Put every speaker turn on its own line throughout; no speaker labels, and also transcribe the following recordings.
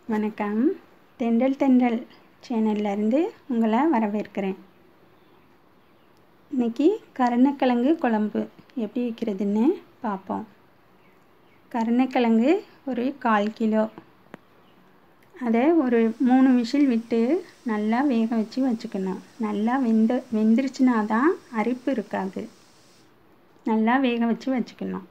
வணக்கம் தென்றல் தென்றல் சேனல்லேருந்து உங்களை வரவேற்கிறேன் இன்றைக்கி கருணக்கிழங்கு குழம்பு எப்படி வைக்கிறதுன்னு பார்ப்போம் கருணக்கிழங்கு ஒரு கால் கிலோ அதை ஒரு மூணு விசில் விட்டு நல்லா வேக வச்சு வச்சுக்கணும் நல்லா வெந்த வெந்துருச்சுனா தான் அரிப்பு இருக்காது நல்லா வேக வச்சு வச்சுக்கணும்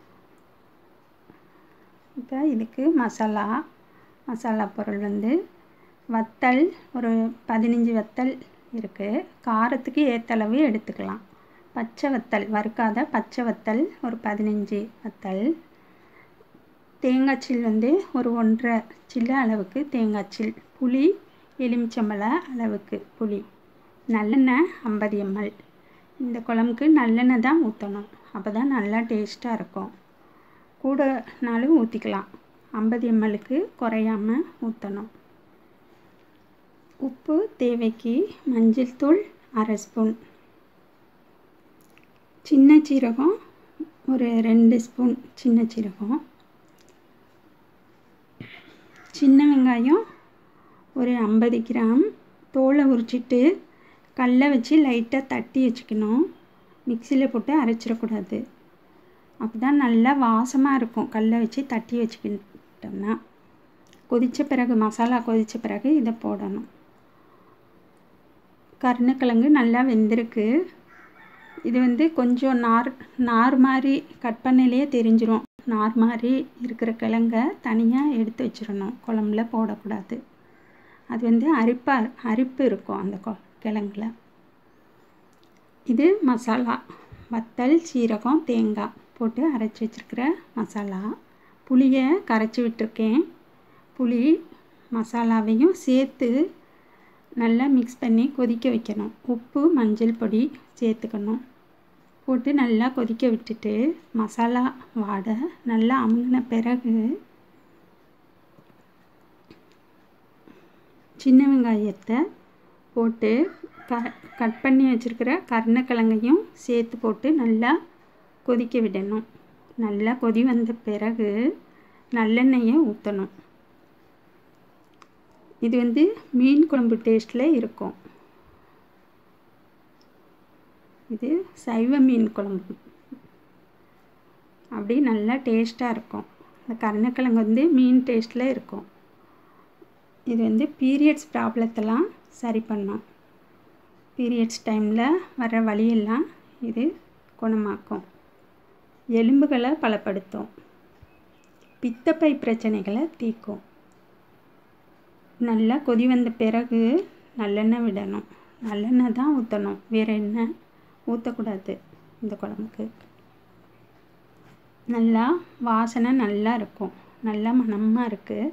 இப்போ இதுக்கு மசாலா மசாலா பொருள் வந்து வத்தல் ஒரு பதினஞ்சு வத்தல் இருக்குது காரத்துக்கு ஏற்றளவு எடுத்துக்கலாம் பச்சை வத்தல் வறுக்காத பச்சை வத்தல் ஒரு பதினஞ்சு வத்தல் தேங்காய்ச்சில் வந்து ஒரு ஒன்றரை சில்லு அளவுக்கு தேங்காய்ச்சில் புளி எலுமிச்சம்பழ அளவுக்கு புளி நல்லெண்ணெய் ஐம்பது எம்எல் இந்த குழம்புக்கு நல்லெண்ணெய் தான் ஊற்றணும் அப்போ தான் நல்லா டேஸ்ட்டாக இருக்கும் கூடனாலும் ஊற்றிக்கலாம் ஐம்பது எம்எல்லுக்கு குறையாமல் ஊற்றணும் உப்பு தேவைக்கு மஞ்சள் தூள் அரை ஸ்பூன் சின்ன சீரகம் ஒரு ரெண்டு ஸ்பூன் சின்ன சீரகம் சின்ன வெங்காயம் ஒரு ஐம்பது கிராம் தோலை உரிச்சிட்டு கல்லை வச்சு லைட்டாக தட்டி வச்சுக்கணும் மிக்சியில் போட்டு அரைச்சிடக்கூடாது அப்போ தான் நல்லா வாசமாக இருக்கும் கல்லை வச்சு தட்டி வச்சுக்கிட்டோம்னா கொதித்த பிறகு மசாலா கொதித்த பிறகு இதை போடணும் கருணக்கிழங்கு நல்லா வெந்திருக்கு இது வந்து கொஞ்சம் நார் நார் மாதிரி கட் பண்ணலையே தெரிஞ்சிடும் நார் மாதிரி இருக்கிற கிழங்க தனியாக எடுத்து வச்சிடணும் குழம்புல போடக்கூடாது அது வந்து அரிப்பாக அரிப்பு இருக்கும் அந்த கொ கிழங்குல இது மசாலா வத்தல் சீரகம் தேங்காய் போட்டு அரைச்சி வச்சுருக்கிற மசாலா புளியை கரைச்சி விட்டுருக்கேன் புளி மசாலாவையும் சேர்த்து நல்லா மிக்ஸ் பண்ணி கொதிக்க வைக்கணும் உப்பு மஞ்சள் பொடி சேர்த்துக்கணும் போட்டு நல்லா கொதிக்க விட்டுட்டு மசாலா வாடை நல்லா அமுங்கின பிறகு சின்ன வெங்காயத்தை போட்டு க கட் பண்ணி வச்சுருக்கிற கருணக்கிழங்கையும் சேர்த்து போட்டு நல்லா கொதிக்க விடணும் நல்லா கொதி வந்த பிறகு நல்லெண்ணெயை ஊற்றணும் இது வந்து மீன் குழம்பு டேஸ்ட்டில் இருக்கும் இது சைவ மீன் குழம்பு அப்படி நல்லா டேஸ்ட்டாக இருக்கும் இந்த கருணக்கிழங்கு வந்து மீன் டேஸ்ட்டில் இருக்கும் இது வந்து பீரியட்ஸ் ப்ராப்ளத்தெல்லாம் சரி பண்ணும் பீரியட்ஸ் டைமில் வர வழியெல்லாம் இது குணமாக்கும் எலும்புகளை பலப்படுத்தும் பித்தப்பை பிரச்சனைகளை தீர்க்கும் நல்லா கொதி வந்த பிறகு நல்லெண்ணெய் விடணும் நல்லெண்ணெய் தான் ஊற்றணும் வேறு எண்ணெய் ஊற்றக்கூடாது இந்த குழம்புக்கு நல்லா வாசனை நல்லா இருக்கும் நல்லா மணமாக இருக்குது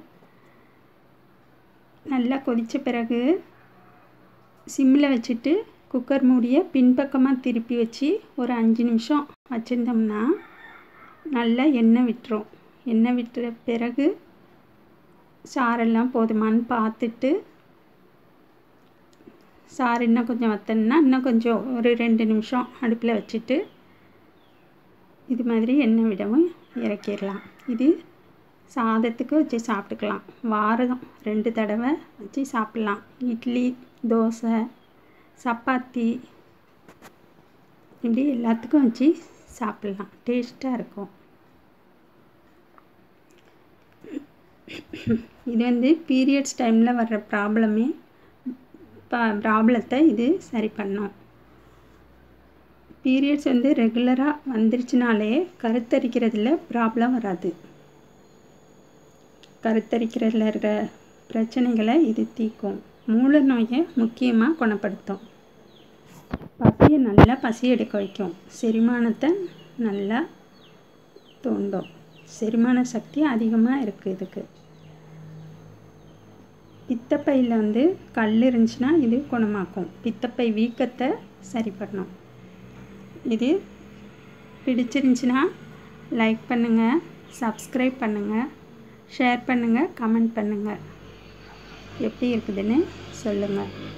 நல்லா கொதித்த பிறகு சிம்மில் வச்சுட்டு குக்கர் மூடியை பின்பக்கமாக திருப்பி வச்சு ஒரு அஞ்சு நிமிஷம் வச்சுருந்தோம்னா நல்லா எண்ணெய் விட்டுரும் எண்ணெய் விட்டுற பிறகு சாரெல்லாம் போதுமான்னு பார்த்துட்டு சாறு இன்னும் கொஞ்சம் வத்தணுன்னா இன்னும் கொஞ்சம் ஒரு ரெண்டு நிமிஷம் அடுப்பில் வச்சுட்டு இது மாதிரி எண்ணெய் விடவும் இறக்கிடலாம் இது சாதத்துக்கு வச்சு சாப்பிட்டுக்கலாம் வாரம் ரெண்டு தடவை வச்சு சாப்பிட்லாம் இட்லி தோசை சப்பாத்தி இப்படி எல்லாத்துக்கும் வச்சு சாப்பிட்லாம் டேஸ்ட்டாக இருக்கும் இது வந்து பீரியட்ஸ் டைமில் வர்ற ப்ராப்ளமே ப்ராப்ளத்தை இது சரி பண்ணும் பீரியட்ஸ் வந்து ரெகுலராக வந்துருச்சுனாலே கருத்தரிக்கிறதுல ப்ராப்ளம் வராது கருத்தரிக்கிறதுல இருக்கிற பிரச்சனைகளை இது தீர்க்கும் மூல நோயை முக்கியமாக குணப்படுத்தும் பசியை நல்லா பசி எடுக்க வைக்கும் செரிமானத்தை நல்லா தூண்டும் செரிமான சக்தி அதிகமாக இருக்குது இதுக்கு பித்தப்பையில் வந்து கல் இருந்துச்சுன்னா இது குணமாக்கும் பித்தப்பை வீக்கத்தை சரி பண்ணும் இது பிடிச்சிருந்துச்சின்னா லைக் பண்ணுங்கள் சப்ஸ்கிரைப் பண்ணுங்கள் ஷேர் பண்ணுங்கள் கமெண்ட் பண்ணுங்கள் எப்படி இருக்குதுன்னு சொல்லுங்கள்